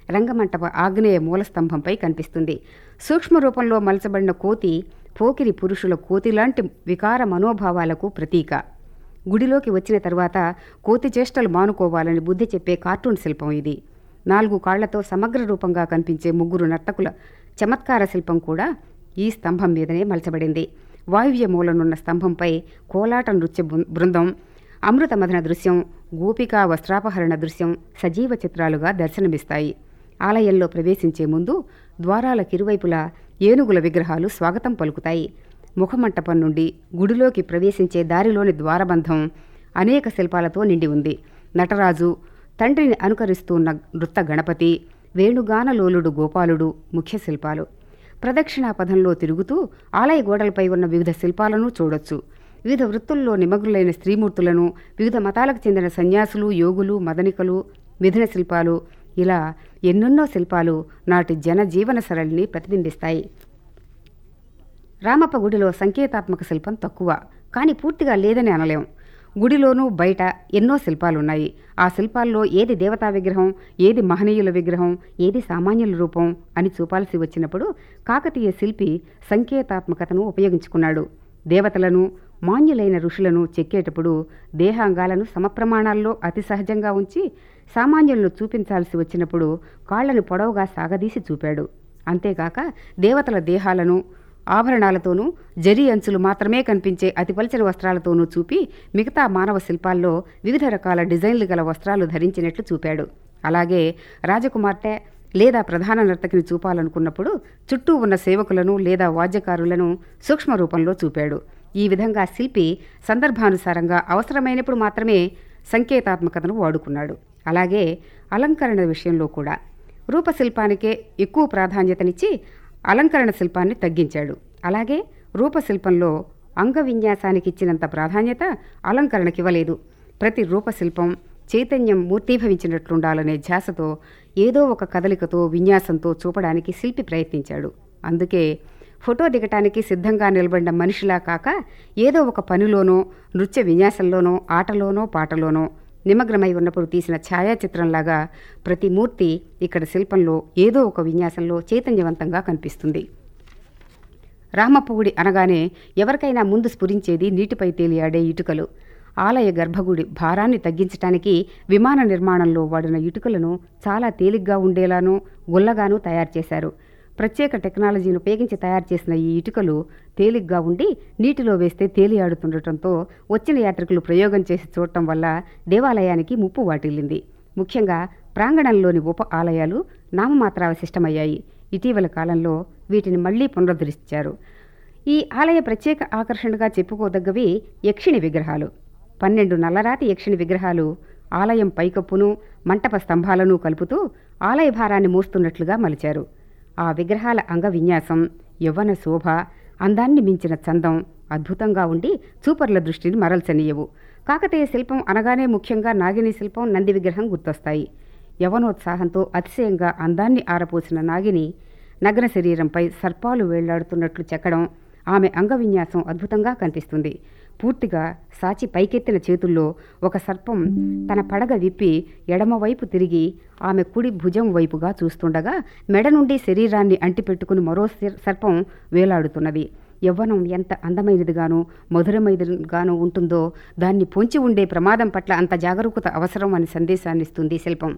రంగమంటప ఆగ్నేయ మూలస్తంభంపై కనిపిస్తుంది సూక్ష్మ రూపంలో మలచబడిన కోతి పోకిరి పురుషుల కోతిలాంటి వికార మనోభావాలకు ప్రతీక గుడిలోకి వచ్చిన తర్వాత కోతి చేష్టలు మానుకోవాలని బుద్ధి చెప్పే కార్టూన్ శిల్పం ఇది నాలుగు కాళ్లతో సమగ్ర రూపంగా కనిపించే ముగ్గురు నర్తకుల చమత్కార శిల్పం కూడా ఈ స్తంభం మీదనే మలచబడింది వాయువ్య మూలనున్న స్తంభంపై కోలాట నృత్య బృ- బృందం అమృత మదన దృశ్యం గోపికా వస్త్రాపహరణ దృశ్యం సజీవ చిత్రాలుగా దర్శనమిస్తాయి ఆలయంలో ప్రవేశించే ముందు ద్వారాల కిరువైపులా ఏనుగుల విగ్రహాలు స్వాగతం పలుకుతాయి ముఖమంటపం నుండి గుడిలోకి ప్రవేశించే దారిలోని ద్వారబంధం అనేక శిల్పాలతో నిండి ఉంది నటరాజు తండ్రిని అనుకరిస్తున్న నృత్త గణపతి వేణుగానలోలుడు గోపాలుడు ముఖ్య శిల్పాలు ప్రదక్షిణా పథంలో తిరుగుతూ ఆలయ గోడలపై ఉన్న వివిధ శిల్పాలను చూడొచ్చు వివిధ వృత్తుల్లో నిమగ్నులైన స్త్రీమూర్తులను వివిధ మతాలకు చెందిన సన్యాసులు యోగులు మదనికలు మిథున శిల్పాలు ఇలా ఎన్నెన్నో శిల్పాలు నాటి జన జీవన సరళిని ప్రతిబింబిస్తాయి రామప్ప గుడిలో సంకేతాత్మక శిల్పం తక్కువ కానీ పూర్తిగా లేదని అనలేం గుడిలోనూ బయట ఎన్నో శిల్పాలున్నాయి ఆ శిల్పాల్లో ఏది దేవతా విగ్రహం ఏది మహనీయుల విగ్రహం ఏది సామాన్యుల రూపం అని చూపాల్సి వచ్చినప్పుడు కాకతీయ శిల్పి సంకేతాత్మకతను ఉపయోగించుకున్నాడు దేవతలను మాన్యులైన ఋషులను చెక్కేటప్పుడు దేహాంగాలను సమప్రమాణాల్లో అతి సహజంగా ఉంచి సామాన్యులను చూపించాల్సి వచ్చినప్పుడు కాళ్లను పొడవుగా సాగదీసి చూపాడు అంతేకాక దేవతల దేహాలను ఆభరణాలతోనూ జరీ అంచులు మాత్రమే కనిపించే అతి పలచని వస్త్రాలతోనూ చూపి మిగతా మానవ శిల్పాల్లో వివిధ రకాల డిజైన్లు గల వస్త్రాలు ధరించినట్లు చూపాడు అలాగే రాజకుమార్తె లేదా ప్రధాన నర్తకిని చూపాలనుకున్నప్పుడు చుట్టూ ఉన్న సేవకులను లేదా వాద్యకారులను సూక్ష్మ రూపంలో చూపాడు ఈ విధంగా శిల్పి సందర్భానుసారంగా అవసరమైనప్పుడు మాత్రమే సంకేతాత్మకతను వాడుకున్నాడు అలాగే అలంకరణ విషయంలో కూడా రూపశిల్పానికే ఎక్కువ ప్రాధాన్యతనిచ్చి అలంకరణ శిల్పాన్ని తగ్గించాడు అలాగే రూపశిల్పంలో అంగ విన్యాసానికి ఇచ్చినంత ప్రాధాన్యత అలంకరణకివ్వలేదు ప్రతి రూపశిల్పం చైతన్యం మూర్తీభవించినట్లుండాలనే ధ్యాసతో ఏదో ఒక కదలికతో విన్యాసంతో చూపడానికి శిల్పి ప్రయత్నించాడు అందుకే ఫోటో దిగటానికి సిద్ధంగా నిలబడిన మనిషిలా కాక ఏదో ఒక పనిలోనో నృత్య విన్యాసంలోనో ఆటలోనో పాటలోనో నిమగ్నమై ఉన్నప్పుడు తీసిన ఛాయాచిత్రంలాగా ప్రతి మూర్తి ఇక్కడ శిల్పంలో ఏదో ఒక విన్యాసంలో చైతన్యవంతంగా కనిపిస్తుంది రామప్ప గుడి అనగానే ఎవరికైనా ముందు స్ఫురించేది నీటిపై తేలియాడే ఇటుకలు ఆలయ గర్భగుడి భారాన్ని తగ్గించటానికి విమాన నిర్మాణంలో వాడిన ఇటుకలను చాలా తేలిగ్గా ఉండేలానూ గుల్లగానూ తయారు చేశారు ప్రత్యేక టెక్నాలజీని ఉపయోగించి తయారు చేసిన ఈ ఇటుకలు తేలిగ్గా ఉండి నీటిలో వేస్తే తేలియాడుతుండటంతో వచ్చిన యాత్రికులు ప్రయోగం చేసి చూడటం వల్ల దేవాలయానికి ముప్పు వాటిల్లింది ముఖ్యంగా ప్రాంగణంలోని ఉప ఆలయాలు నామమాత్రావశిష్టమయ్యాయి ఇటీవల కాలంలో వీటిని మళ్లీ పునరుద్ధరించారు ఈ ఆలయ ప్రత్యేక ఆకర్షణగా చెప్పుకోదగ్గవి యక్షిణి విగ్రహాలు పన్నెండు నల్లరాతి యక్షిణి విగ్రహాలు ఆలయం పైకప్పును మంటప స్తంభాలను కలుపుతూ ఆలయ భారాన్ని మోస్తున్నట్లుగా మలిచారు ఆ విగ్రహాల అంగ విన్యాసం యవ్వన శోభ అందాన్ని మించిన చందం అద్భుతంగా ఉండి చూపర్ల దృష్టిని మరల్చనీయవు కాకతీయ శిల్పం అనగానే ముఖ్యంగా నాగిని శిల్పం నంది విగ్రహం గుర్తొస్తాయి యవనోత్సాహంతో అతిశయంగా అందాన్ని ఆరపోసిన నాగిని నగ్న శరీరంపై సర్పాలు వేళ్లాడుతున్నట్లు చెక్కడం ఆమె అంగ విన్యాసం అద్భుతంగా కనిపిస్తుంది పూర్తిగా సాచి పైకెత్తిన చేతుల్లో ఒక సర్పం తన పడగ విప్పి ఎడమవైపు తిరిగి ఆమె కుడి భుజం వైపుగా చూస్తుండగా మెడ నుండి శరీరాన్ని అంటిపెట్టుకుని మరో సర్- సర్పం వేలాడుతున్నది యవ్వనం ఎంత అందమైనదిగానో మధురమైనదిగానో ఉంటుందో దాన్ని పొంచి ఉండే ప్రమాదం పట్ల అంత జాగరూకత అవసరం అని సందేశాన్ని ఇస్తుంది శిల్పం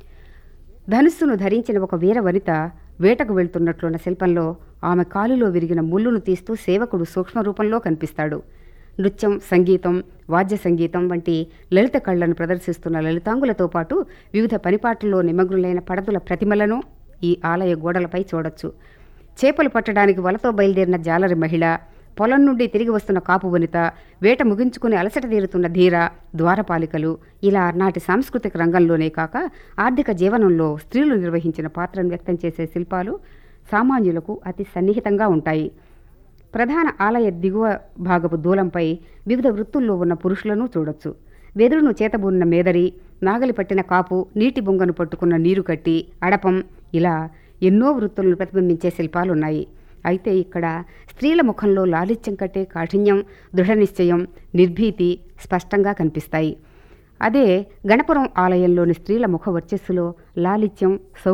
ధనుస్సును ధరించిన ఒక వీర వనిత వేటకు వెళ్తున్నట్లున్న శిల్పంలో ఆమె కాలులో విరిగిన ముళ్ళును తీస్తూ సేవకుడు సూక్ష్మ రూపంలో కనిపిస్తాడు నృత్యం సంగీతం వాద్య సంగీతం వంటి లలిత కళ్లను ప్రదర్శిస్తున్న లలితాంగులతో పాటు వివిధ పనిపాట్లలో నిమగ్నులైన పడతుల ప్రతిమలను ఈ ఆలయ గోడలపై చూడొచ్చు చేపలు పట్టడానికి వలతో బయలుదేరిన జాలరి మహిళ పొలం నుండి తిరిగి వస్తున్న కాపు వనిత వేట ముగించుకుని అలసట తీరుతున్న ధీర ద్వారపాలికలు ఇలా నాటి సాంస్కృతిక రంగంలోనే కాక ఆర్థిక జీవనంలో స్త్రీలు నిర్వహించిన పాత్రను వ్యక్తం చేసే శిల్పాలు సామాన్యులకు అతి సన్నిహితంగా ఉంటాయి ప్రధాన ఆలయ దిగువ భాగపు దూలంపై వివిధ వృత్తుల్లో ఉన్న పురుషులను చూడొచ్చు వెదురును చేతబూనిన మేదరి నాగలి పట్టిన కాపు నీటి బొంగను పట్టుకున్న నీరు కట్టి అడపం ఇలా ఎన్నో వృత్తులను ప్రతిబింబించే శిల్పాలున్నాయి అయితే ఇక్కడ స్త్రీల ముఖంలో లాలిత్యం కట్టే కాఠిన్యం దృఢనిశ్చయం నిర్భీతి స్పష్టంగా కనిపిస్తాయి అదే గణపురం ఆలయంలోని స్త్రీల ముఖ వర్చస్సులో లాలిత్యం సౌ